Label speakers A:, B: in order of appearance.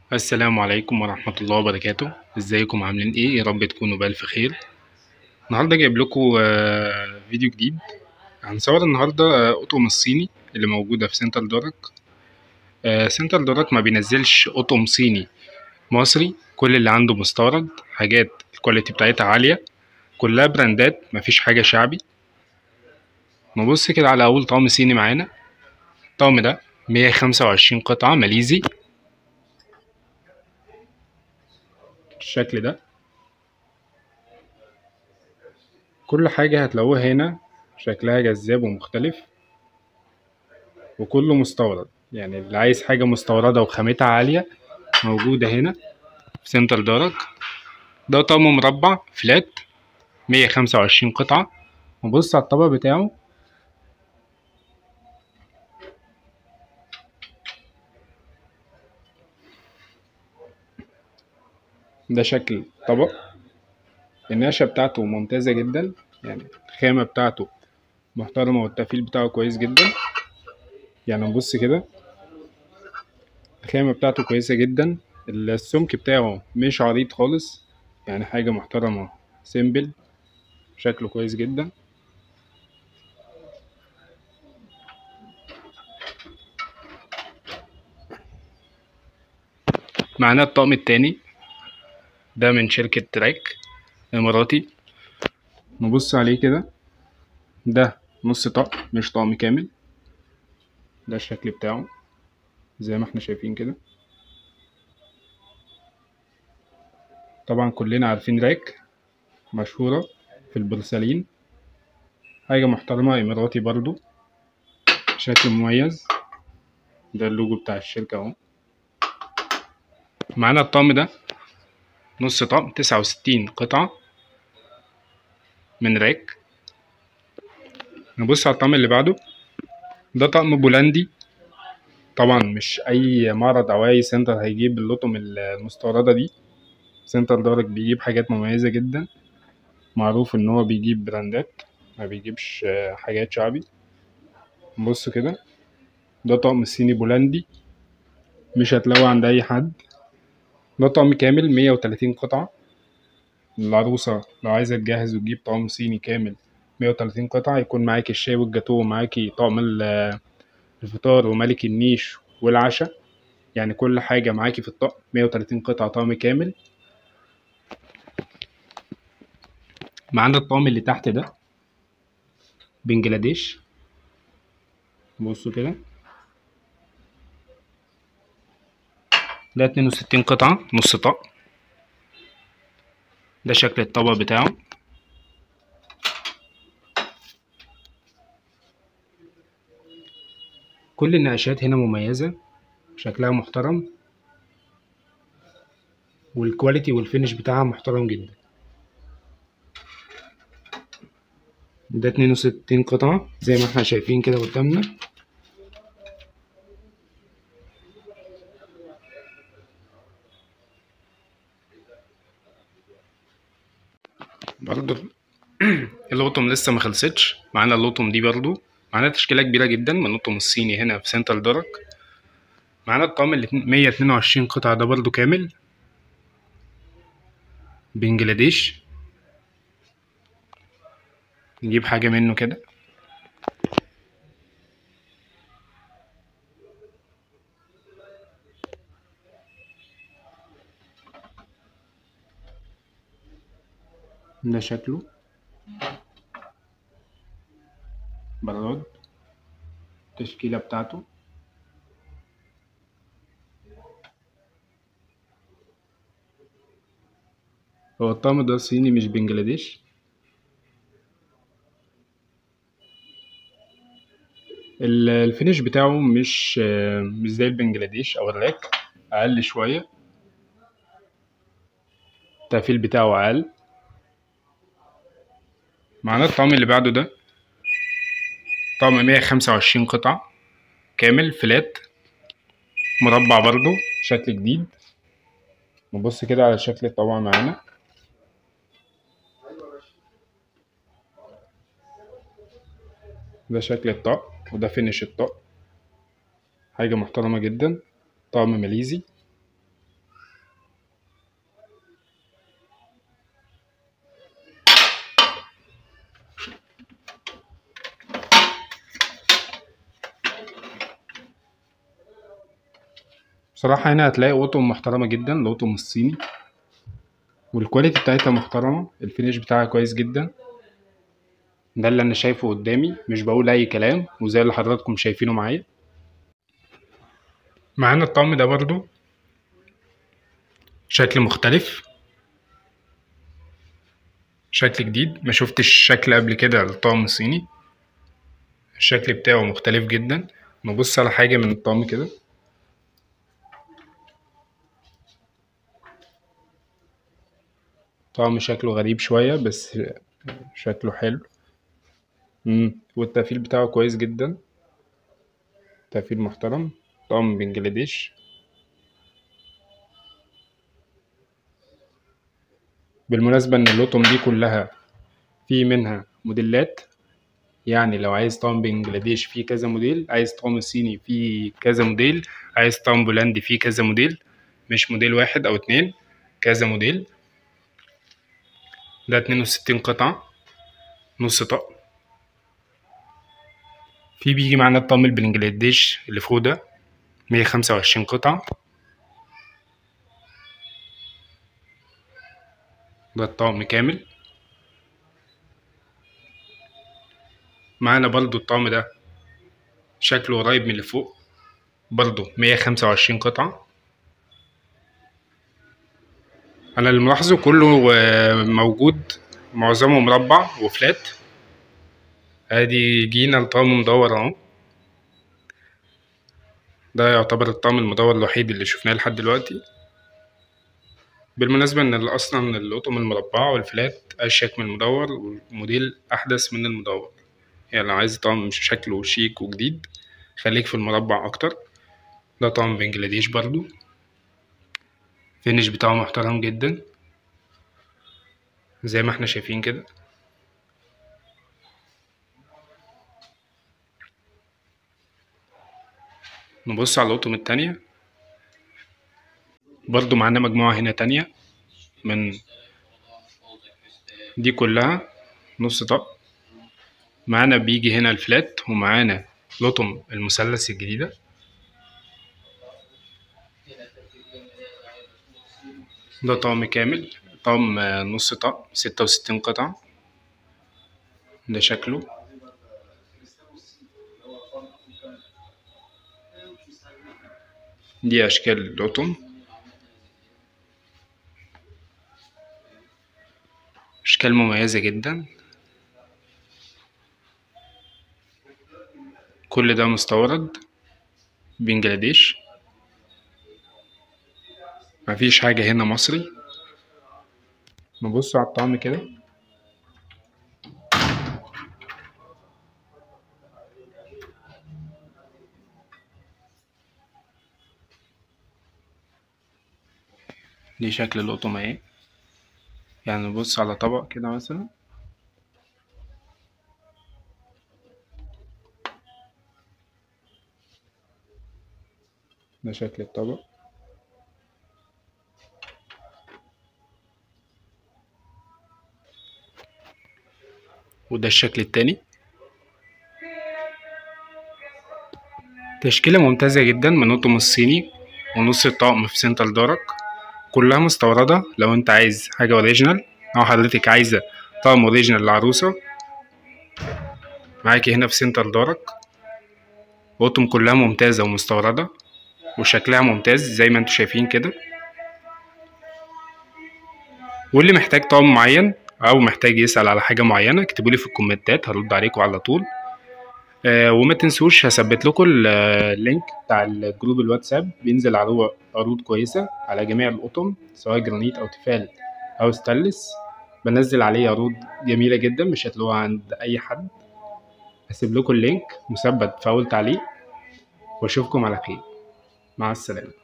A: السلام عليكم ورحمة الله وبركاته ازيكم عاملين ايه يا رب تكونوا بألف خير النهاردة جايب لكم آه، فيديو جديد هنصور النهاردة آه، أطقم الصيني اللي موجودة في سنتر دارك آه، سنتر دارك ما بينزلش أطقم صيني مصري كل اللي عنده مستورد حاجات الكواليتي بتاعتها عالية كلها براندات مفيش حاجة شعبي نبص كده على أول طقم صيني معانا الطقم ده مية خمسة وعشرين قطعة ماليزي بالشكل ده كل حاجة هتلاقوها هنا شكلها جذاب ومختلف وكله مستورد يعني اللي عايز حاجة مستوردة وخامتها عالية موجودة هنا في سنتر دارك ده طقم مربع فلات مية خمسة وعشرين قطعة وبص على الطبق بتاعه ده شكل طبق النقشة بتاعته ممتازة جدا يعني الخامة بتاعته محترمة والتقفيل بتاعه كويس جدا يعني نبص كده الخامة بتاعته كويسة جدا السمك بتاعه مش عريض خالص يعني حاجة محترمة سيمبل شكله كويس جدا معانا الطقم التاني ده من شركة تراك إماراتي نبص عليه كده ده نص طقم مش طقم كامل ده الشكل بتاعه زي ما احنا شايفين كده طبعا كلنا عارفين راك مشهورة في البورسلين حاجة محترمة إماراتي برضو شكل مميز ده اللوجو بتاع الشركة اهو معانا الطقم ده نص طقم تسعة وستين قطعة من راك نبص على الطقم اللي بعده ده طقم بولندي طبعا مش أي معرض أو أي سنتر هيجيب اللطم المستوردة دي سنتر دارك بيجيب حاجات مميزة جدا معروف إن هو بيجيب براندات ما بيجيبش حاجات شعبي بص كده ده طقم صيني بولندي مش هتلاقوه عند أي حد ده طقم كامل مية وتلاتين قطعة العروسة لو عايزة تجهز وتجيب طقم صيني كامل مية وتلاتين قطعة يكون معاكي الشاي والجاتوه ومعاكي طقم ال- الفطار وملك النيش والعشاء يعني كل حاجة معاكي في الطقم مية وتلاتين قطعة طقم كامل معانا الطقم اللي تحت ده بنجلاديش بصوا كده ده اتنين وستين قطعة نص طقم ده شكل الطبق بتاعه كل النقاشات هنا مميزة شكلها محترم والكواليتي والفينش بتاعها محترم جدا ده اتنين وستين قطعة زي ما احنا شايفين كده قدامنا برضو اللوتوم لسه ما خلصتش معانا اللوتوم دي برضو معانا تشكيلة كبيرة جدا من اللوتوم الصيني هنا في سنتر دارك معانا الطقم اللي 122 قطعة ده برضو كامل بنجلاديش نجيب حاجة منه كده ده شكله براد التشكيلة بتاعته هو الطقم ده صيني مش بنجلاديش ال- الفينش بتاعه مش مش زي البنجلاديش او الراك اقل شوية التقفيل بتاعه اقل معانا الطقم اللي بعده ده طقم مية خمسة وعشرين قطعة كامل فلات مربع برضو شكل جديد نبص كده على شكل الطبق معانا ده شكل الطقم وده فينش الطقم حاجة محترمة جدا طقم ماليزي بصراحة هنا هتلاقي قطن محترمة جدا القطن الصيني والكواليتي بتاعتها محترمة الفينش بتاعها كويس جدا ده اللي انا شايفه قدامي مش بقول اي كلام وزي اللي حضراتكم شايفينه معايا معانا الطقم ده برضو شكل مختلف شكل جديد ما شفتش شكل قبل كده للطقم الصيني الشكل بتاعه مختلف جدا نبص على حاجة من الطقم كده طقم شكله غريب شوية بس شكله حلو مم. والتقفيل بتاعه كويس جدا تقفيل محترم طقم بنجلاديش بالمناسبة إن اللطم دي كلها في منها موديلات يعني لو عايز طقم بنجلاديش فيه كذا موديل عايز طقم صيني فيه كذا موديل عايز طقم بولندي فيه كذا موديل مش موديل واحد أو اتنين كذا موديل ده اتنين وستين قطعة نص طقم في بيجي معانا الطقم البنجلاديش اللي فوق ده مية خمسة وعشرين قطعة ده الطقم كامل معانا برضو الطقم ده شكله قريب من اللي فوق برضو مية خمسة وعشرين قطعة أنا اللي ملاحظه كله آه، موجود معظمه مربع وفلات ادي جينا لطقم مدور اهو ده يعتبر الطقم المدور الوحيد اللي شفناه لحد دلوقتي بالمناسبة إن أصلا القطم المربعة والفلات أشيك من المدور والموديل أحدث من المدور يعني لو عايز طقم شكله شيك وجديد خليك في المربع أكتر ده طقم بنجلاديش برضو الفينش بتاعه محترم جدا زي ما احنا شايفين كده نبص على القطم التانية برضو معانا مجموعة هنا تانية من دي كلها نص طق معانا بيجي هنا الفلات ومعانا لطم المثلث الجديدة ده طقم كامل طقم نص طق ستة وستين قطعة ده شكله دي أشكال اللطم أشكال مميزة جدا كل ده مستورد بنجلاديش مفيش حاجة هنا مصري نبص على الطعم كده دي شكل القطمة اهي يعني نبص على طبق كده مثلا ده شكل الطبق وده الشكل التاني تشكيلة ممتازة جدا من قطم الصيني ونص الطقم في سنتر دارك كلها مستوردة لو انت عايز حاجة اوريجينال او حضرتك عايزة طقم اوريجينال للعروسة معاكي هنا في سنتر دارك قطم كلها ممتازة ومستوردة وشكلها ممتاز زي ما انتوا شايفين كده واللي محتاج طقم معين او محتاج يسأل على حاجة معينة اكتبولي في الكومنتات هرد عليكم على طول آه وما تنسوش هثبت لكم ال- اللينك بتاع الجروب الواتساب بينزل عليه عروض كويسة على جميع القطن سواء جرانيت أو تيفال أو ستانلس بنزل عليه عروض جميلة جدا مش هتلاقوها عند أي حد هسيب لكم اللينك مثبت في أول تعليق وأشوفكم على خير مع السلامة